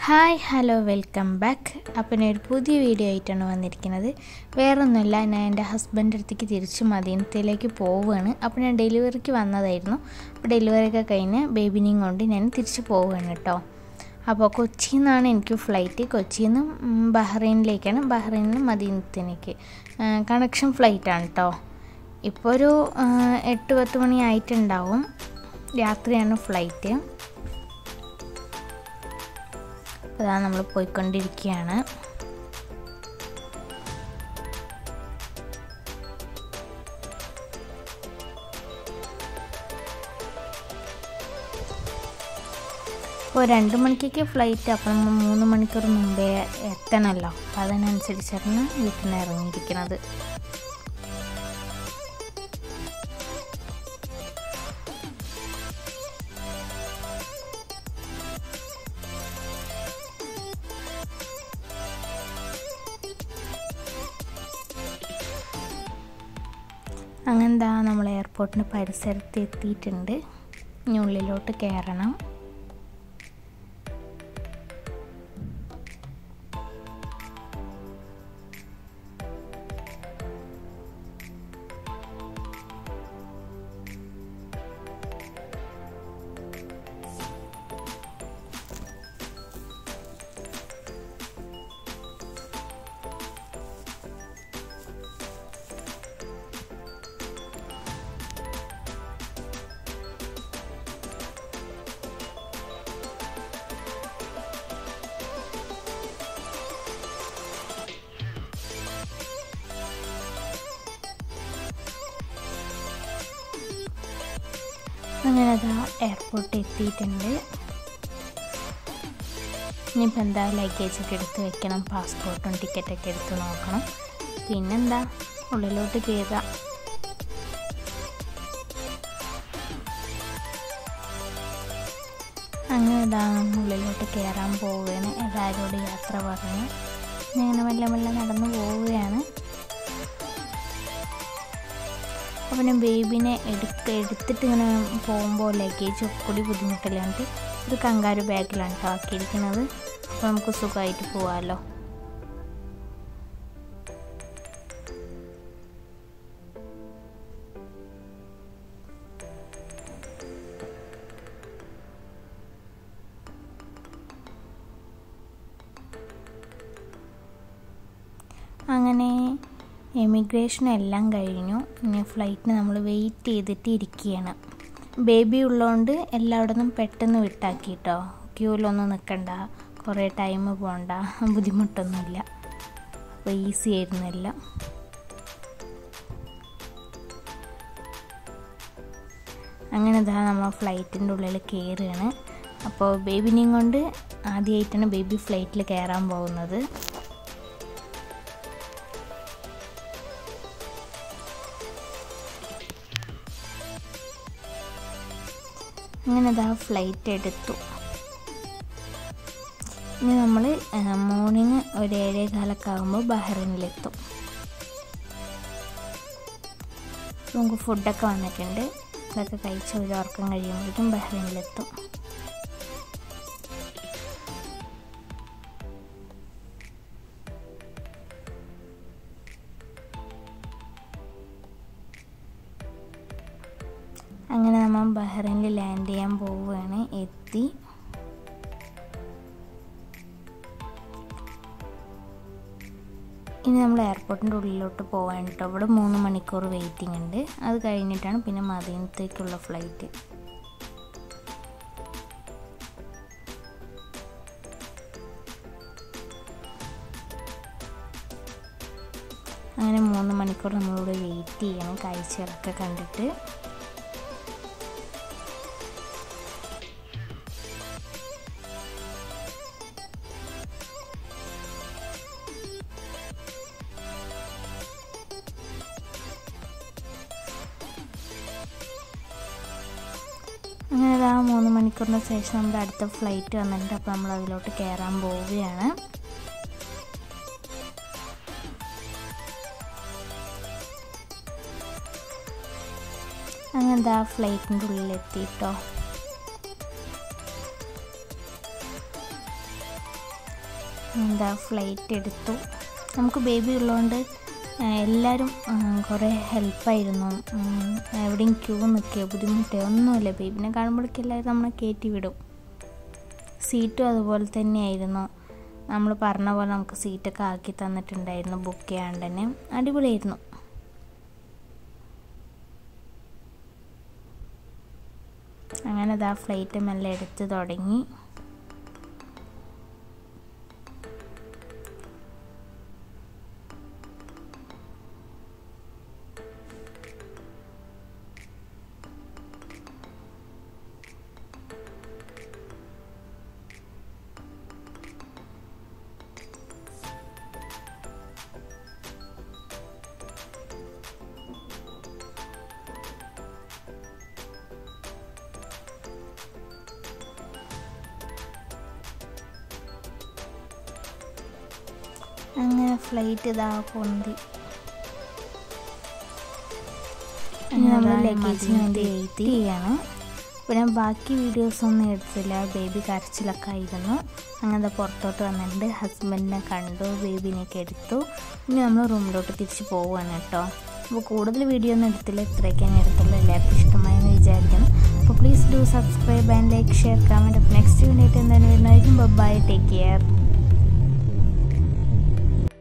hi hello welcome back അപ്പം ഞാൻ ഒരു പുതിയ വീഡിയോ ആയിട്ടാണ് വന്നിരിക്കുന്നത് വേറൊന്നുമില്ല ഞാൻ എൻ്റെ ഹസ്ബൻഡ് അടുത്തേക്ക് തിരിച്ച് മദീനത്തിലേക്ക് പോവുകയാണ് അപ്പോൾ ഞാൻ ഡെലിവറിക്ക് വന്നതായിരുന്നു അപ്പോൾ ഡെലിവറി ഒക്കെ കഴിഞ്ഞ് ബേബിനെയും കൊണ്ട് ഞാൻ തിരിച്ച് പോവുകയാണ് കേട്ടോ അപ്പോൾ കൊച്ചിയിൽ നിന്നാണ് എനിക്ക് ഫ്ലൈറ്റ് കൊച്ചിയിൽ നിന്ന് ബഹ്റൈനിലേക്കാണ് ബഹ്റൈനിൽ നിന്ന് മദീനത്തിലേക്ക് കണക്ഷൻ ഫ്ലൈറ്റാണ് കേട്ടോ ഇപ്പോൾ ഒരു എട്ട് പത്ത് മണി ആയിട്ടുണ്ടാവും രാത്രിയാണ് ഫ്ലൈറ്റ് അതാ നമ്മൾ പോയിക്കൊണ്ടിരിക്കുകയാണ് ഇപ്പോൾ രണ്ട് മണിക്കൊക്കെ ഫ്ലൈറ്റ് അപ്പം നമ്മൾ മൂന്ന് മണിക്കൂർ മുമ്പേ എത്തണമല്ലോ അപ്പം അതിനനുസരിച്ചാണ് വീട്ടിൽ നിന്ന് ഇറങ്ങിയിരിക്കുന്നത് അങ്ങനെന്താ നമ്മൾ എയർപോർട്ടിന് പരിസരത്ത് എത്തിയിട്ടുണ്ട് ഇനി ഉള്ളിലോട്ട് കയറണം അങ്ങനെ അതാ എയർപോർട്ടിൽ എത്തിയിട്ടുണ്ട് ഇനിയിപ്പോൾ എന്താ ലഗേജൊക്കെ എടുത്ത് വെക്കണം പാസ്പോർട്ടും ടിക്കറ്റൊക്കെ എടുത്ത് നോക്കണം പിന്നെന്താ ഉള്ളിലോട്ട് കയറുക അങ്ങനെ ഇതാ ഉള്ളിലോട്ട് കയറാൻ പോവുകയാണ് എല്ലാവരോട് യാത്ര പറഞ്ഞ് ഇങ്ങനെ മെല്ലെ മെല്ലെ നടന്നു പോവുകയാണ് അപ്പോൾ ഞാൻ ബേബിനെ എടുക്ക എടുത്തിട്ട് ഇങ്ങനെ പോകുമ്പോൾ ലഗേജ് ഒക്കെ കൂടി ബുദ്ധിമുട്ടില്ലാണ്ട് ഒരു കങ്കാരു ബാഗിലാണ് കേട്ടോ ആക്കിയിരിക്കുന്നത് അപ്പോൾ നമുക്ക് സുഖമായിട്ട് പോകാമല്ലോ അങ്ങനെ എമിഗ്രേഷൻ എല്ലാം കഴിഞ്ഞു ഇനി ഫ്ലൈറ്റിന് നമ്മൾ വെയിറ്റ് ചെയ്തിട്ട് ഇരിക്കുകയാണ് ബേബി ഉള്ളതുകൊണ്ട് എല്ലായിടത്തും പെട്ടെന്ന് വിട്ടാക്കി കേട്ടോ ക്യൂവിലൊന്നും നിൽക്കണ്ട കുറേ ടൈം പോകണ്ട ബുദ്ധിമുട്ടൊന്നുമില്ല അപ്പോൾ ഈസി ആയിരുന്നു എല്ലാം അങ്ങനെ ഇതാ നമ്മൾ ഫ്ലൈറ്റിൻ്റെ ഉള്ളിൽ കയറുകയാണ് അപ്പോൾ ബേബിനെയും കൊണ്ട് ആദ്യമായിട്ടാണ് ബേബി ഫ്ലൈറ്റിൽ കയറാൻ പോകുന്നത് അങ്ങനെ ഇതാ ഫ്ലൈറ്റ് എടുത്തു ഇനി നമ്മൾ മോർണിംഗ് ഒരു ഏഴേ കാലൊക്കെ ആകുമ്പോൾ ബഹ്റൈനിലെത്തും നമുക്ക് ഫുഡൊക്കെ വന്നിട്ടുണ്ട് ഇതൊക്കെ കഴിച്ച് ഒരു ഉറക്കം കഴിയുമ്പോഴേക്കും ബഹ്റൈനിലെത്തും അങ്ങനെ നമ്മൾ ബഹ്റൈനിൽ ലാൻഡ് ചെയ്യാൻ പോവുകയാണ് എത്തി ഇനി നമ്മൾ എയർപോർട്ടിൻ്റെ ഉള്ളിലോട്ട് പോകാൻ കേട്ടോ അവിടെ മൂന്ന് മണിക്കൂർ വെയിറ്റിംഗ് ഉണ്ട് അത് കഴിഞ്ഞിട്ടാണ് പിന്നെ മദീനത്തേക്കുള്ള ഫ്ലൈറ്റ് അങ്ങനെ മൂന്ന് മണിക്കൂർ നമ്മളിവിടെ വെയിറ്റ് ചെയ്യണം കാഴ്ചകളൊക്കെ കണ്ടിട്ട് അങ്ങനെ ആ മൂന്ന് മണിക്കൂറിന് ശേഷം നമ്മുടെ അടുത്ത ഫ്ലൈറ്റ് വന്നിട്ടുണ്ട് അപ്പോൾ നമ്മൾ അതിലോട്ട് കയറാൻ പോവുകയാണ് അങ്ങനെ ആ ഫ്ലൈറ്റിൻ്റെ ഉള്ളിലെത്തിട്ടോ എന്താ ഫ്ലൈറ്റ് എടുത്തു നമുക്ക് ബേബി ഉള്ളതുകൊണ്ട് എല്ലാവരും കുറേ ഹെൽപ്പായിരുന്നു എവിടെയും ക്യൂ നിൽക്കുകയോ ബുദ്ധിമുട്ടോ ഒന്നുമില്ല ബേബിനെ കാണുമ്പോഴേക്കും എല്ലാവരും നമ്മളെ കയറ്റി വിടും സീറ്റും അതുപോലെ തന്നെയായിരുന്നു നമ്മൾ പറഞ്ഞ പോലെ നമുക്ക് സീറ്റൊക്കെ ആക്കി തന്നിട്ടുണ്ടായിരുന്നു ബുക്ക് ചെയ്യാണ്ട് തന്നെ അടിപൊളിയായിരുന്നു അങ്ങനെ ഇതാ ഫ്ലൈറ്റ് മെല്ലെ എടുത്ത് തുടങ്ങി അങ്ങനെ ഫ്ലൈറ്റ് ഇതാ പൊന്തി നമ്മൾ ലഗേജിന് വേണ്ടി വെയിറ്റ് ചെയ്യാണ് പിന്നെ ബാക്കി വീഡിയോസ് ഒന്നും എടുത്തില്ല ബേബി കരച്ചിലൊക്കെ ആയിരുന്നു അങ്ങനെ പുറത്തോട്ട് വന്നിട്ടുണ്ട് ഹസ്ബൻഡിനെ കണ്ടു ബേബിനെയൊക്കെ എടുത്തു ഇനി നമ്മൾ റൂമിലോട്ട് തിരിച്ച് പോവുകയാണ് കേട്ടോ അപ്പോൾ കൂടുതൽ വീഡിയോ ഒന്നും എടുത്തില്ല ഇത്രയൊക്കെ ഞാൻ എടുത്തുള്ളൂ എല്ലാവർക്കും ഇഷ്ടമായെന്ന് വിചാരിക്കുന്നു അപ്പോൾ please do subscribe and like share comment അപ്പോൾ നെക്സ്റ്റ് വീഡിയോ ആയിട്ട് എന്താണ് വരുന്നതായിരിക്കും ബൈ ടേക്ക് കെയർ